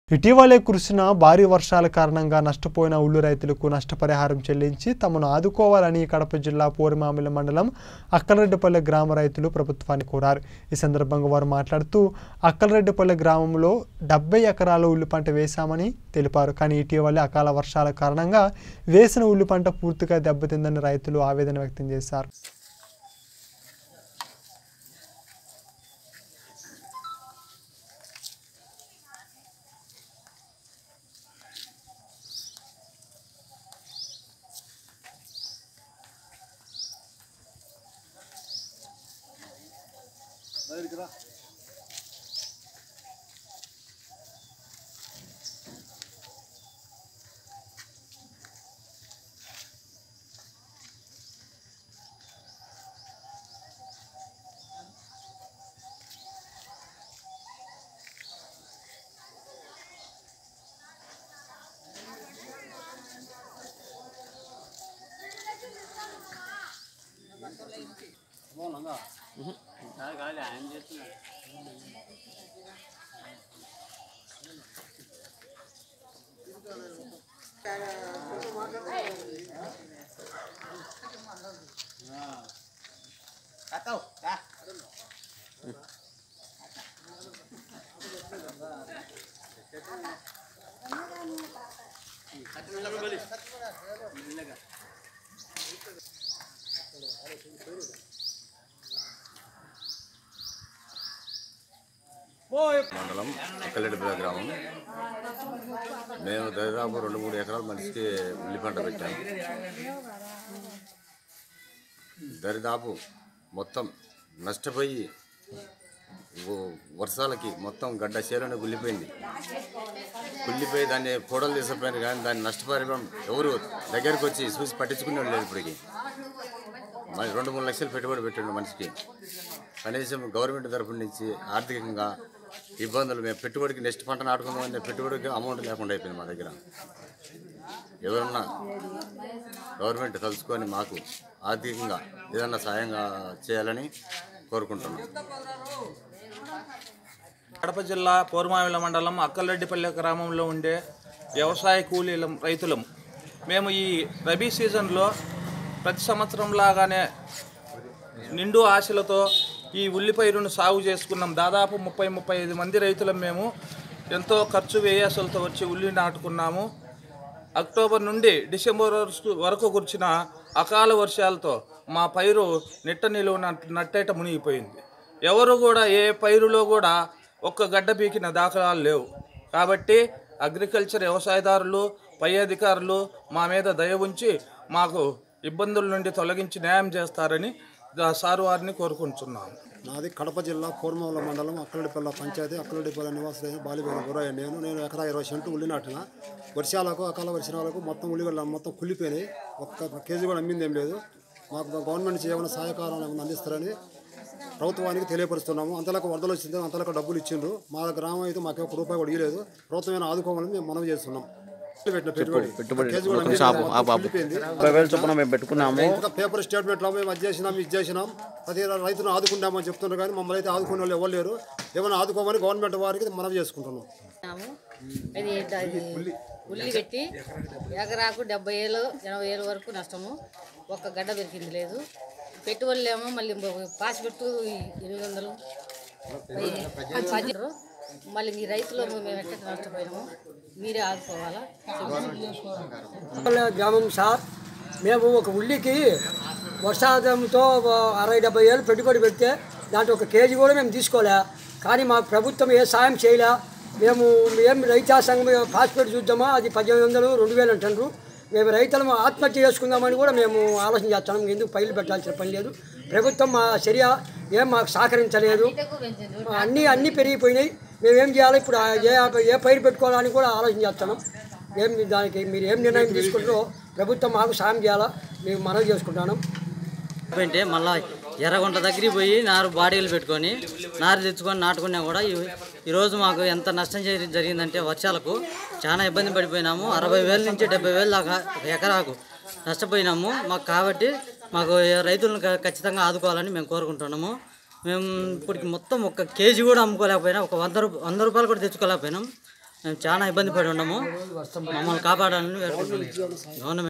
ఇటీవలే కురిసిన భారీ వర్షాల కారణంగా నష్టపోయిన ఉల్లు రైతులకు నష్టపరిహారం చెల్లించి తమను ఆదుకోవాలని కడప జిల్లా పోరిమామిల మండలం అక్కలరెడ్డిపల్లె గ్రామ రైతులు ప్రభుత్వాన్ని కోరారు ఈ సందర్భంగా వారు మాట్లాడుతూ అక్కలరెడ్డిపల్లె గ్రామంలో డెబ్బై ఎకరాల ఉల్లి పంట వేశామని తెలిపారు కానీ ఇటీవలే అకాల వర్షాల కారణంగా వేసిన ఉల్లి పంట పూర్తిగా దెబ్బతిందని రైతులు ఆవేదన వ్యక్తం చేశారు మండలం అక్కలెడ్డిపల్లి గ్రామం మేము దాదాపు రెండు మూడు ఎకరాల మనిషికి ఉల్లి పంట పెట్టాము దరిదాపు మొత్తం నష్టపోయి ఓ- వర్షాలకి మొత్తం గడ్డ చేలోనే గుల్లిపోయింది కుళ్ళిపోయి దాన్ని ఫోటోలు తీసుకుపోయారు కానీ దాన్ని నష్టపరిహారం ఎవరు దగ్గరికి వచ్చి చూసి పట్టించుకునే లేదు ఇప్పటికి మరి రెండు మూడు లక్షలు పెట్టుబడి పెట్టండి మనిషికి కనీసం గవర్నమెంట్ తరఫు నుంచి ఆర్థికంగా ఇబ్బందులు మేము పెట్టుబడికి నెక్స్ట్ పంట నాటుకుందామని పెట్టుబడికి అమౌంట్ లేకుండా అయిపోయింది మా దగ్గర ఎవరన్నా గవర్నమెంట్ తలుచుకొని మాకు ఆర్థికంగా ఏదన్నా సాయంగా చేయాలని కోరుకుంటున్నాం కడప జిల్లా పూర్మావిల మండలం అక్కలరెడ్డిపల్లె గ్రామంలో ఉండే వ్యవసాయ కూలీల రైతులం మేము ఈ రబీ సీజన్లో ప్రతి సంవత్సరం లాగానే నిండు ఆశలతో ఈ ఉల్లిపైరును సాగు చేసుకున్నాం దాదాపు ముప్పై ముప్పై ఐదు మంది రైతులం మేము ఎంతో ఖర్చు వ్యయాసాలతో వచ్చి ఉల్లి నాటుకున్నాము అక్టోబర్ నుండి డిసెంబర్ వరకు- వరకు కురిచిన అకాల వర్షాలతో మా పైరు నిట్ట నిలువ నట్టేట మునిగిపోయింది ఎవరు కూడా ఏ పైరులో కూడా ఒక్క గడ్డ పీకిన దాఖలాలు లేవు కాబట్టి అగ్రికల్చర్ వ్యవసాయదారులు పై అధికారులు మా మీద దయ ఉంచి మాకు ఇబ్బందుల నుండి తొలగించి న్యాయం చేస్తారని దా- సారు వారిని కోరుకుంటున్నాము నాది కడప జిల్లా కూర్మవల మండలం అక్కలడిపల్లి పంచాయతీ అక్కలడిపల్లి నివాసులైన బాలివేల గురయ్య నేను నేను ఎకరా ఇరవై సెంటు ఉల్లి నాటిన వర్షాలకు అకాల వర్షాలకు మొత్తం ఉల్లిగడ్డ మొత్తం కుళ్ళిపోయినాయి ఒక్క కేజీ కూడా అమ్మింది ఏం లేదు మాకు గవర్నమెంట్ నుంచి ఏమైనా సహాయకారం ఏమైనా అందిస్తారని ప్రభుత్వానికి తెలియపరుస్తున్నాము అంతలకు వరదలు వచ్చింది అంతలకు డబ్బులు ఇచ్చిండ్రు మా గ్రామం అయితే మాకు ఒక రూపాయి కూడా ఇవ్వలేదు ప్రభుత్వమైన ఆదుకోవాలని మేము మనవి చేస్తున్నాం పెట్టిన పెట్టుబడి కేజీ కూడా అమ్మింది లేదు, మొత్తం కుళ్ళిపోయింది. ముప్పై వేలు చొప్పున మేము పెట్టుకున్నాము ఇంకా పేపర్ స్టేట్మెంట్లో మేము అది చేసినాం ఇది చేసినాం ప్రతి రైతును ఆదుకుంటామని చెప్తున్నారు కానీ మమ్మల్ని అయితే ఆదుకునే వాళ్ళు ఎవరు లేరు ఏమైనా ఆదుకోమని గవర్నమెంట్ వారికి మనవి చేసుకుంటున్నాం ఉన్నాము. అది అది ఉల్లి పెట్టి ఎకరాకు డెబ్బై ఏళ్ళు ఎనభై ఏళ్ళ వరకు నష్టము ఒక్క గడ్డ దొరికింది లేదు పెట్టుబడులేమో మళ్ళీ పాసి పెట్టు ఎనిమిది వందలు వెయ్యి. అది పది. మళ్ళీ మీ రైతులు మేము ఎక్కడ నష్టపోయినాము మీరే ఆదుకోవాలా పల్లె గ్రామం సార్ మేము ఒక ఉల్లికి వర్షాదంతో అరవై డెబ్బై ఏళ్ళు పెట్టుబడి పెడితే దాంట్లో ఒక కేజీ కూడా మేము తీసుకోలే కానీ మాకు ప్రభుత్వం ఏ సాయం చేయలే మేము ఏం రైతా సంఘం పాస్పోర్ట్ చూద్దామా అది పద్దెనిమిది వందలు రెండు వేలు అంటారు మేము రైతులను ఆత్మహత్య చేసుకుందామని కూడా మేము ఆలోచన చేస్తున్నాం ఎందుకు పైలు పెట్టాల్సిన పని లేదు ప్రభుత్వం మా చర్య ఏం మాకు సహకరించలేదు అన్నీ అన్నీ పెరిగిపోయినాయి మేము ఏం చేయాలి ఇప్పుడు ఆ ఏ ఏ పైరు పెట్టుకోవాలని కూడా ఆలోచన చేస్తున్నాం ఏం దానికి మీరు ఏం నిర్ణయం తీసుకుంటారో ప్రభుత్వం మాకు సాయం చేయాలా మేము మనవి చేసుకుంటున్నాం అంటే మళ్ళా ఎర్రగుంట దగ్గరికి పోయి నారు బాడీలు పెట్టుకొని నారు తెచ్చుకొని నాటుకున్నా కూడా ఈ- ఈరోజు మాకు ఎంత నష్టం జరి- జరిగిందంటే వర్షాలకు చాలా ఇబ్బంది పడిపోయినాము అరవై వేల నుంచి డెబ్బై వేల దాకా ఒక ఎకరాకు నష్టపోయినాము మాకు కాబట్టి మాకు రైతులను ఖ- ఖచ్చితంగా ఆదుకోవాలని మేము కోరుకుంటున్నాము మేము ఇప్పటికి మొత్తం ఒక కేజీ కూడా అమ్ముకోలేకపోయినా ఒక వంద రూప వంద రూపాయలు కూడా తెచ్చుకోలేకపోయినాం మేము చాలా ఇబ్బంది పడి ఉన్నాము మమ్మల్ని కాపాడాలని వేడుకుంటున్నాం గవర్నమెంట్